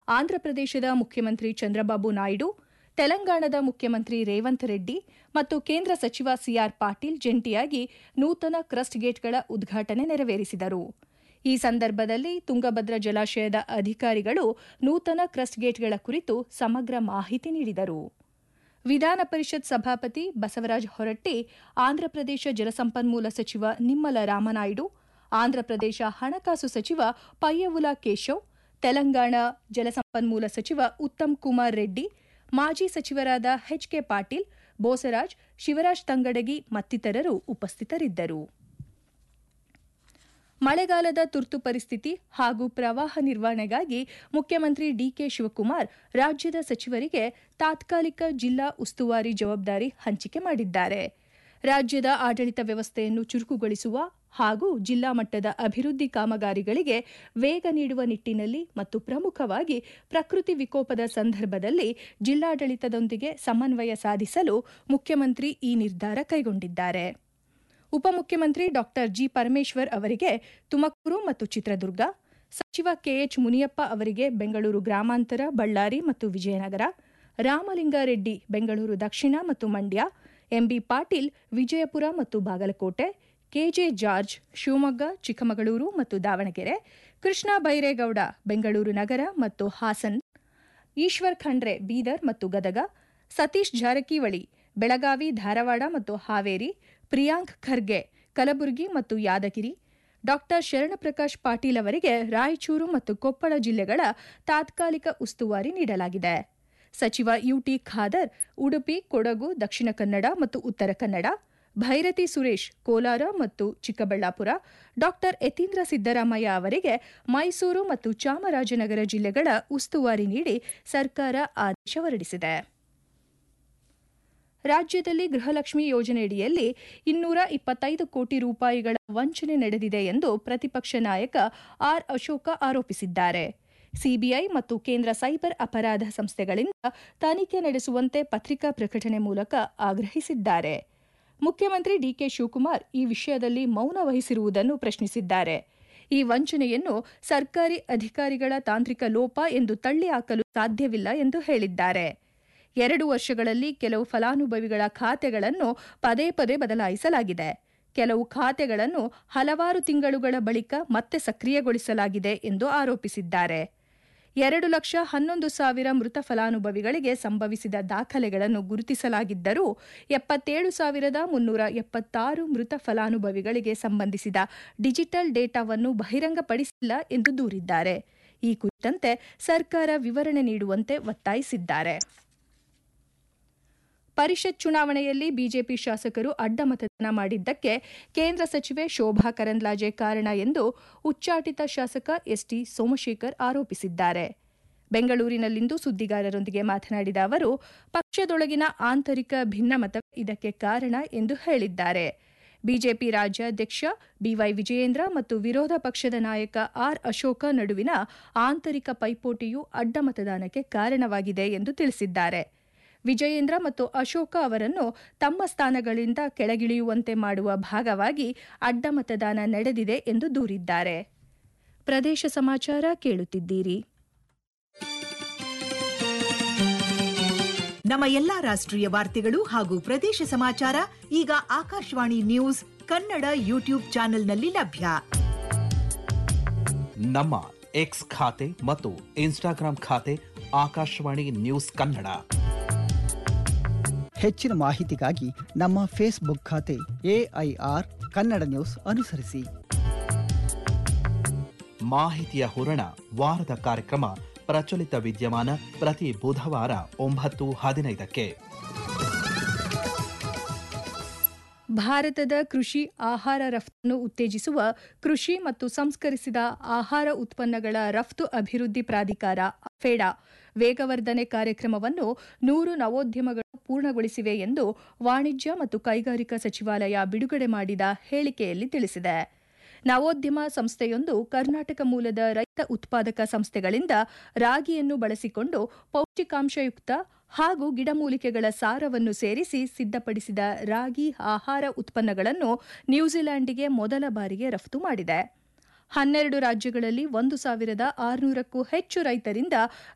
ಆಂಧ್ರಪ್ರದೇಶದ ಮುಖ್ಯಮಂತ್ರಿ ಚಂದ್ರಬಾಬು ನಾಯ್ಡು ತೆಲಂಗಾಣದ ಮುಖ್ಯಮಂತ್ರಿ ರೇವಂತ್ ರೆಡ್ಡಿ ಮತ್ತು ಕೇಂದ್ರ ಸಚಿವ ಸಿಆರ್ ಪಾಟೀಲ್ ಜಂಟಿಯಾಗಿ ನೂತನ ಕ್ರಸ್ಟ್ ಗೇಟ್ಗಳ ಉದ್ಘಾಟನೆ ನೆರವೇರಿಸಿದರು ಈ ಸಂದರ್ಭದಲ್ಲಿ ತುಂಗಭದ್ರಾ ಜಲಾಶಯದ ಅಧಿಕಾರಿಗಳು ನೂತನ ಕ್ರಸ್ಟ್ ಗೇಟ್ಗಳ ಕುರಿತು ಸಮಗ್ರ ಮಾಹಿತಿ ನೀಡಿದರು ವಿಧಾನ ಪರಿಷತ್ ಸಭಾಪತಿ ಬಸವರಾಜ ಹೊರಟ್ಟಿ ಆಂಧ್ರಪ್ರದೇಶ ಜಲಸಂಪನ್ಮೂಲ ಸಚಿವ ನಿಮ್ಮಲ ರಾಮನಾಯ್ಡು ಆಂಧ್ರಪ್ರದೇಶ ಹಣಕಾಸು ಸಚಿವ ಪಯ್ಯವುಲ ಕೇಶವ್ ತೆಲಂಗಾಣ ಜಲಸಂಪನ್ಮೂಲ ಸಚಿವ ಉತ್ತಮ್ ಕುಮಾರ್ ರೆಡ್ಡಿ ಮಾಜಿ ಸಚಿವರಾದ ಎಚ್ಕೆ ಪಾಟೀಲ್ ಬೋಸರಾಜ್ ಶಿವರಾಜ್ ತಂಗಡಗಿ ಮತ್ತಿತರರು ಉಪಸ್ಥಿತರಿದ್ದರು ಮಳೆಗಾಲದ ತುರ್ತು ಪರಿಸ್ಥಿತಿ ಹಾಗೂ ಪ್ರವಾಹ ನಿರ್ವಹಣೆಗಾಗಿ ಮುಖ್ಯಮಂತ್ರಿ ಡಿಕೆ ಶಿವಕುಮಾರ್ ರಾಜ್ಯದ ಸಚಿವರಿಗೆ ತಾತ್ಕಾಲಿಕ ಜಿಲ್ಲಾ ಉಸ್ತುವಾರಿ ಜವಾಬ್ದಾರಿ ಹಂಚಿಕೆ ಮಾಡಿದ್ದಾರೆ ರಾಜ್ಯದ ಆಡಳಿತ ವ್ಯವಸ್ಥೆಯನ್ನು ಚುರುಕುಗೊಳಿಸುವ ಹಾಗೂ ಜಿಲ್ಲಾ ಮಟ್ಟದ ಅಭಿವೃದ್ಧಿ ಕಾಮಗಾರಿಗಳಿಗೆ ವೇಗ ನೀಡುವ ನಿಟ್ಟಿನಲ್ಲಿ ಮತ್ತು ಪ್ರಮುಖವಾಗಿ ಪ್ರಕೃತಿ ವಿಕೋಪದ ಸಂದರ್ಭದಲ್ಲಿ ಜಿಲ್ಲಾಡಳಿತದೊಂದಿಗೆ ಸಮನ್ವಯ ಸಾಧಿಸಲು ಮುಖ್ಯಮಂತ್ರಿ ಈ ನಿರ್ಧಾರ ಕೈಗೊಂಡಿದ್ದಾರೆ ಉಪಮುಖ್ಯಮಂತ್ರಿ ಡಾ ಜಿ ಪರಮೇಶ್ವರ್ ಅವರಿಗೆ ತುಮಕೂರು ಮತ್ತು ಚಿತ್ರದುರ್ಗ ಸಚಿವ ಕೆಎಚ್ ಮುನಿಯಪ್ಪ ಅವರಿಗೆ ಬೆಂಗಳೂರು ಗ್ರಾಮಾಂತರ ಬಳ್ಳಾರಿ ಮತ್ತು ವಿಜಯನಗರ ರಾಮಲಿಂಗಾರೆಡ್ಡಿ ಬೆಂಗಳೂರು ದಕ್ಷಿಣ ಮತ್ತು ಮಂಡ್ಯ ಎಂಬಿ ಪಾಟೀಲ್ ವಿಜಯಪುರ ಮತ್ತು ಬಾಗಲಕೋಟೆ ಕೆಜೆ ಜಾರ್ಜ್ ಶಿವಮೊಗ್ಗ ಚಿಕ್ಕಮಗಳೂರು ಮತ್ತು ದಾವಣಗೆರೆ ಕೃಷ್ಣ ಬೈರೇಗೌಡ ಬೆಂಗಳೂರು ನಗರ ಮತ್ತು ಹಾಸನ್ ಈಶ್ವರ್ ಖಂಡ್ರೆ ಬೀದರ್ ಮತ್ತು ಗದಗ ಸತೀಶ್ ಜಾರಕಿಹೊಳಿ ಬೆಳಗಾವಿ ಧಾರವಾಡ ಮತ್ತು ಹಾವೇರಿ ಪ್ರಿಯಾಂಕ್ ಖರ್ಗೆ ಕಲಬುರಗಿ ಮತ್ತು ಯಾದಗಿರಿ ಡಾ ಶರಣಪ್ರಕಾಶ್ ಪಾಟೀಲ್ ಅವರಿಗೆ ರಾಯಚೂರು ಮತ್ತು ಕೊಪ್ಪಳ ಜಿಲ್ಲೆಗಳ ತಾತ್ಕಾಲಿಕ ಉಸ್ತುವಾರಿ ನೀಡಲಾಗಿದೆ ಸಚಿವ ಯುಟಿ ಖಾದರ್ ಉಡುಪಿ ಕೊಡಗು ದಕ್ಷಿಣ ಕನ್ನಡ ಮತ್ತು ಉತ್ತರ ಕನ್ನಡ ಭೈರತಿ ಸುರೇಶ್ ಕೋಲಾರ ಮತ್ತು ಚಿಕ್ಕಬಳ್ಳಾಪುರ ಡಾ ಯತೀಂದ್ರ ಸಿದ್ದರಾಮಯ್ಯ ಅವರಿಗೆ ಮೈಸೂರು ಮತ್ತು ಚಾಮರಾಜನಗರ ಜಿಲ್ಲೆಗಳ ಉಸ್ತುವಾರಿ ನೀಡಿ ಸರ್ಕಾರ ಆದೇಶ ಹೊರಡಿಸಿದೆ ರಾಜ್ಯದಲ್ಲಿ ಗೃಹಲಕ್ಷ್ಮಿ ಯೋಜನೆಯಡಿಯಲ್ಲಿ ಇನ್ನೂರ ಇಪ್ಪತ್ತೈದು ಕೋಟಿ ರೂಪಾಯಿಗಳ ವಂಚನೆ ನಡೆದಿದೆ ಎಂದು ಪ್ರತಿಪಕ್ಷ ನಾಯಕ ಆರ್ ಅಶೋಕ ಆರೋಪಿಸಿದ್ದಾರೆ ಸಿಬಿಐ ಮತ್ತು ಕೇಂದ್ರ ಸೈಬರ್ ಅಪರಾಧ ಸಂಸ್ಥೆಗಳಿಂದ ತನಿಖೆ ನಡೆಸುವಂತೆ ಪತ್ರಿಕಾ ಪ್ರಕಟಣೆ ಮೂಲಕ ಆಗ್ರಹಿಸಿದ್ದಾರೆ ಮುಖ್ಯಮಂತ್ರಿ ಡಿಕೆ ಶಿವಕುಮಾರ್ ಈ ವಿಷಯದಲ್ಲಿ ಮೌನ ವಹಿಸಿರುವುದನ್ನು ಪ್ರಶ್ನಿಸಿದ್ದಾರೆ ಈ ವಂಚನೆಯನ್ನು ಸರ್ಕಾರಿ ಅಧಿಕಾರಿಗಳ ತಾಂತ್ರಿಕ ಲೋಪ ಎಂದು ತಳ್ಳಿಹಾಕಲು ಸಾಧ್ಯವಿಲ್ಲ ಎಂದು ಹೇಳಿದ್ದಾರೆ ಎರಡು ವರ್ಷಗಳಲ್ಲಿ ಕೆಲವು ಫಲಾನುಭವಿಗಳ ಖಾತೆಗಳನ್ನು ಪದೇ ಪದೇ ಬದಲಾಯಿಸಲಾಗಿದೆ ಕೆಲವು ಖಾತೆಗಳನ್ನು ಹಲವಾರು ತಿಂಗಳುಗಳ ಬಳಿಕ ಮತ್ತೆ ಸಕ್ರಿಯಗೊಳಿಸಲಾಗಿದೆ ಎಂದು ಆರೋಪಿಸಿದ್ದಾರೆ ಎರಡು ಲಕ್ಷ ಹನ್ನೊಂದು ಸಾವಿರ ಮೃತ ಫಲಾನುಭವಿಗಳಿಗೆ ಸಂಭವಿಸಿದ ದಾಖಲೆಗಳನ್ನು ಗುರುತಿಸಲಾಗಿದ್ದರೂ ಎಪ್ಪತ್ತೇಳು ಸಾವಿರದ ಮುನ್ನೂರ ಎಪ್ಪತ್ತಾರು ಮೃತ ಫಲಾನುಭವಿಗಳಿಗೆ ಸಂಬಂಧಿಸಿದ ಡಿಜಿಟಲ್ ಡೇಟಾವನ್ನು ಬಹಿರಂಗಪಡಿಸಿಲ್ಲ ಎಂದು ದೂರಿದ್ದಾರೆ ಈ ಕುರಿತಂತೆ ಸರ್ಕಾರ ವಿವರಣೆ ನೀಡುವಂತೆ ಒತ್ತಾಯಿಸಿದ್ದಾರೆ ಪರಿಷತ್ ಚುನಾವಣೆಯಲ್ಲಿ ಬಿಜೆಪಿ ಶಾಸಕರು ಅಡ್ಡ ಮತದಾನ ಮಾಡಿದ್ದಕ್ಕೆ ಕೇಂದ್ರ ಸಚಿವೆ ಶೋಭಾ ಕರಂದ್ಲಾಜೆ ಕಾರಣ ಎಂದು ಉಚ್ಚಾಟಿತ ಶಾಸಕ ಎಸ್ಟಿ ಸೋಮಶೇಖರ್ ಆರೋಪಿಸಿದ್ದಾರೆ ಬೆಂಗಳೂರಿನಲ್ಲಿಂದು ಸುದ್ದಿಗಾರರೊಂದಿಗೆ ಮಾತನಾಡಿದ ಅವರು ಪಕ್ಷದೊಳಗಿನ ಆಂತರಿಕ ಭಿನ್ನಮತ ಇದಕ್ಕೆ ಕಾರಣ ಎಂದು ಹೇಳಿದ್ದಾರೆ ಬಿಜೆಪಿ ರಾಜ್ಯಾಧ್ಯಕ್ಷ ಬಿವೈ ವಿಜಯೇಂದ್ರ ಮತ್ತು ವಿರೋಧ ಪಕ್ಷದ ನಾಯಕ ಆರ್ ಅಶೋಕ ನಡುವಿನ ಆಂತರಿಕ ಪೈಪೋಟಿಯು ಅಡ್ಡ ಮತದಾನಕ್ಕೆ ಕಾರಣವಾಗಿದೆ ಎಂದು ತಿಳಿಸಿದ್ದಾರೆ ವಿಜಯೇಂದ್ರ ಮತ್ತು ಅಶೋಕ ಅವರನ್ನು ತಮ್ಮ ಸ್ಥಾನಗಳಿಂದ ಕೆಳಗಿಳಿಯುವಂತೆ ಮಾಡುವ ಭಾಗವಾಗಿ ಅಡ್ಡ ಮತದಾನ ನಡೆದಿದೆ ಎಂದು ದೂರಿದ್ದಾರೆ ಪ್ರದೇಶ ಸಮಾಚಾರ ಕೇಳುತ್ತಿದ್ದೀರಿ ನಮ್ಮ ಎಲ್ಲಾ ರಾಷ್ಟ್ರೀಯ ವಾರ್ತೆಗಳು ಹಾಗೂ ಪ್ರದೇಶ ಸಮಾಚಾರ ಈಗ ಆಕಾಶವಾಣಿ ನ್ಯೂಸ್ ಕನ್ನಡ ಯೂಟ್ಯೂಬ್ ಚಾನೆಲ್ನಲ್ಲಿ ಲಭ್ಯ ನಮ್ಮ ಎಕ್ಸ್ ಖಾತೆ ಮತ್ತು ಇನ್ಸ್ಟಾಗ್ರಾಂ ಖಾತೆ ಆಕಾಶವಾಣಿ ನ್ಯೂಸ್ ಕನ್ನಡ ಹೆಚ್ಚಿನ ಮಾಹಿತಿಗಾಗಿ ನಮ್ಮ ಫೇಸ್ಬುಕ್ ಖಾತೆ ಎಐಆರ್ ಕನ್ನಡ ನ್ಯೂಸ್ ಅನುಸರಿಸಿ ಮಾಹಿತಿಯ ಹೂರಣ ವಾರದ ಕಾರ್ಯಕ್ರಮ ಪ್ರಚಲಿತ ವಿದ್ಯಮಾನ ಪ್ರತಿ ಬುಧವಾರ ಒಂಬತ್ತು ಹದಿನೈದಕ್ಕೆ ಭಾರತದ ಕೃಷಿ ಆಹಾರ ರಫ್ತನ್ನು ಉತ್ತೇಜಿಸುವ ಕೃಷಿ ಮತ್ತು ಸಂಸ್ಕರಿಸಿದ ಆಹಾರ ಉತ್ಪನ್ನಗಳ ರಫ್ತು ಅಭಿವೃದ್ಧಿ ಪ್ರಾಧಿಕಾರ ಫೆಡಾ ವೇಗವರ್ಧನೆ ಕಾರ್ಯಕ್ರಮವನ್ನು ನೂರು ನವೋದ್ಯಮಗಳು ಪೂರ್ಣಗೊಳಿಸಿವೆ ಎಂದು ವಾಣಿಜ್ಯ ಮತ್ತು ಕೈಗಾರಿಕಾ ಸಚಿವಾಲಯ ಬಿಡುಗಡೆ ಮಾಡಿದ ಹೇಳಿಕೆಯಲ್ಲಿ ತಿಳಿಸಿದೆ ನವೋದ್ಯಮ ಸಂಸ್ಥೆಯೊಂದು ಕರ್ನಾಟಕ ಮೂಲದ ರೈತ ಉತ್ಪಾದಕ ಸಂಸ್ಥೆಗಳಿಂದ ರಾಗಿಯನ್ನು ಬಳಸಿಕೊಂಡು ಪೌಷ್ಟಿಕಾಂಶಯುಕ್ತ ಹಾಗೂ ಗಿಡಮೂಲಿಕೆಗಳ ಸಾರವನ್ನು ಸೇರಿಸಿ ಸಿದ್ಧಪಡಿಸಿದ ರಾಗಿ ಆಹಾರ ಉತ್ಪನ್ನಗಳನ್ನು ನ್ಯೂಜಿಲೆಂಡ್ಗೆ ಮೊದಲ ಬಾರಿಗೆ ರಫ್ತು ಮಾಡಿದೆ ಹನ್ನೆರಡು ರಾಜ್ಯಗಳಲ್ಲಿ ಒಂದು ಸಾವಿರದ ಆರುನೂರಕ್ಕೂ ಹೆಚ್ಚು ರೈತರಿಂದ